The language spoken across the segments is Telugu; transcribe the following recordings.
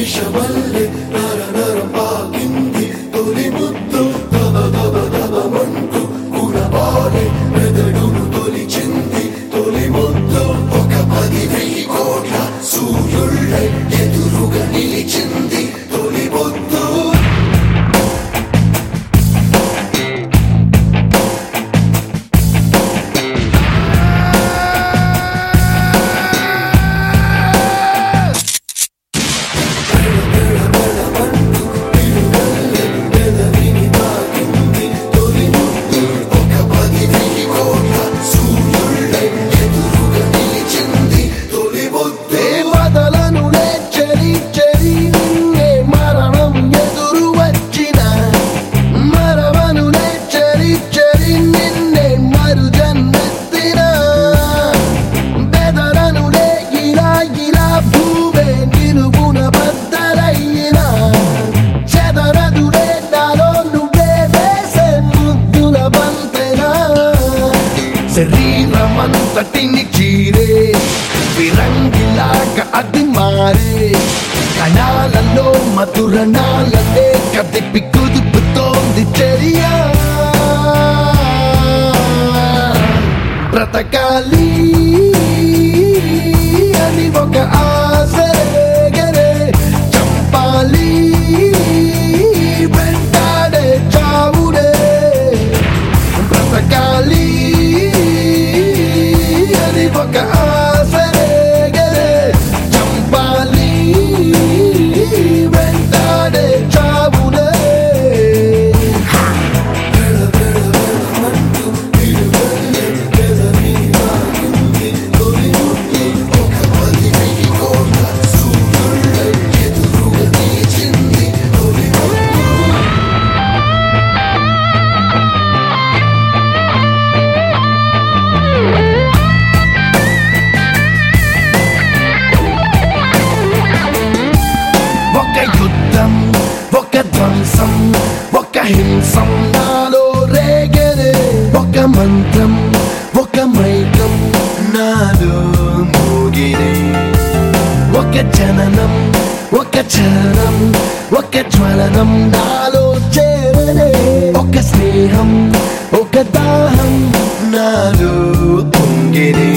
విషమల్లె నర నరం పాకింది తొలి ముద్దు దబ దబ దబమంటూ కురబాలే మెదడును తొలిచింది తొలి ముద్దు ఒక పది వెయ్యి కోట్ల సూర్యుళ్ళై ఎదురుగా నిలిచింది తొలి ముద్దు తొలి ముద్దు ఒక పది వెయ్యి కోట్ల సూర్యుళ్ళై ఎదురుగా నిలిచింది తొలి ముద్దు వదలను చెరి చెరి నిన్నే మరణం ఎదురు వచ్చిన మరవను చెరి చెరి నిన్నే మరు జన్మెత్తిన బెదరను ఇలా ఇలా భూమే నిలువున బద్దలయ్యిన చెదరదులే నాలో నువ్వే వేసే ముద్దుల బంతెనా శరీరమంతటిని చీరే విరంగిలాగా అది మారే కణాలలో మధుర నాలనే కదిపి కుదుపుతోంది చర్య బ్రతకాలి అని ఒక ఆశ రేగరే చంపాలి వెంటాడే చావుడే బ్రతకాలి అని ఒక ఆశ రేగరే చంపాలి వెంటాడే చావుడే ఒక యుద్ధం ఒక ధ్వంసం ఒక హింసం నాలో రేగరే ఒక మంత్రం ఒక మైకం నాలో మోగిరే ఒక జననం ఒక చలనం ఒక జ్వలనం నాలో చేరనే ఒక స్నేహం ఒక దాహం నాలో పొంగిరే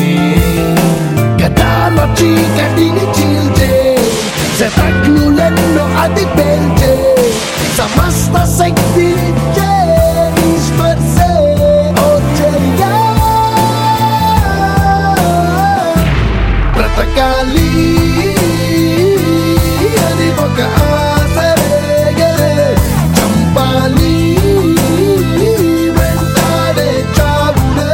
గతాలో చీకటిని చీల్చే శతజ్ఞులెన్నో అది పేల్చే సమస్త శక్తి స్పర్శే ఓ చర్య బ్రతకాలి అది ఒక ఆశ రేగరే చంపాలి వెంటాడే చావుడే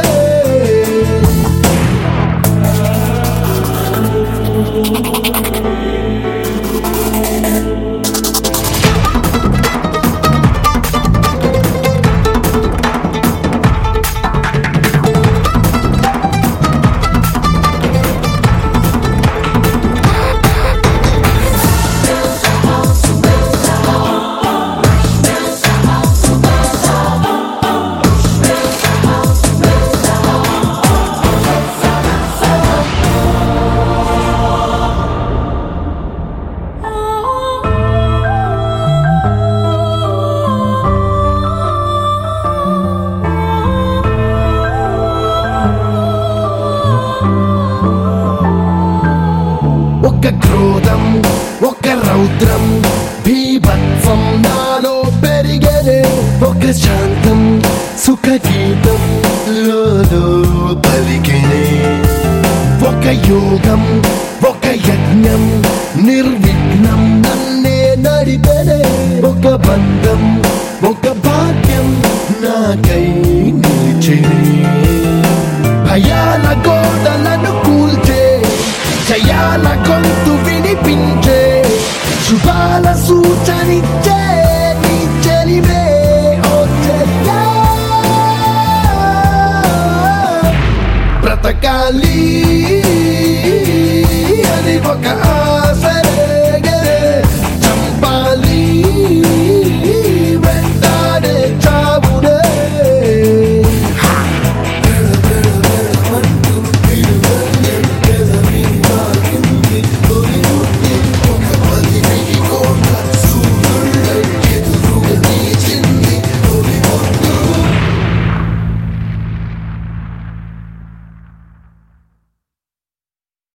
ఒక క్రోధం ఒక రౌద్రం భీభత్సం నాలో పెరిగేనే ఒక శాంతం సుఖ గీతం లోలో పలికినే ఒక యోగం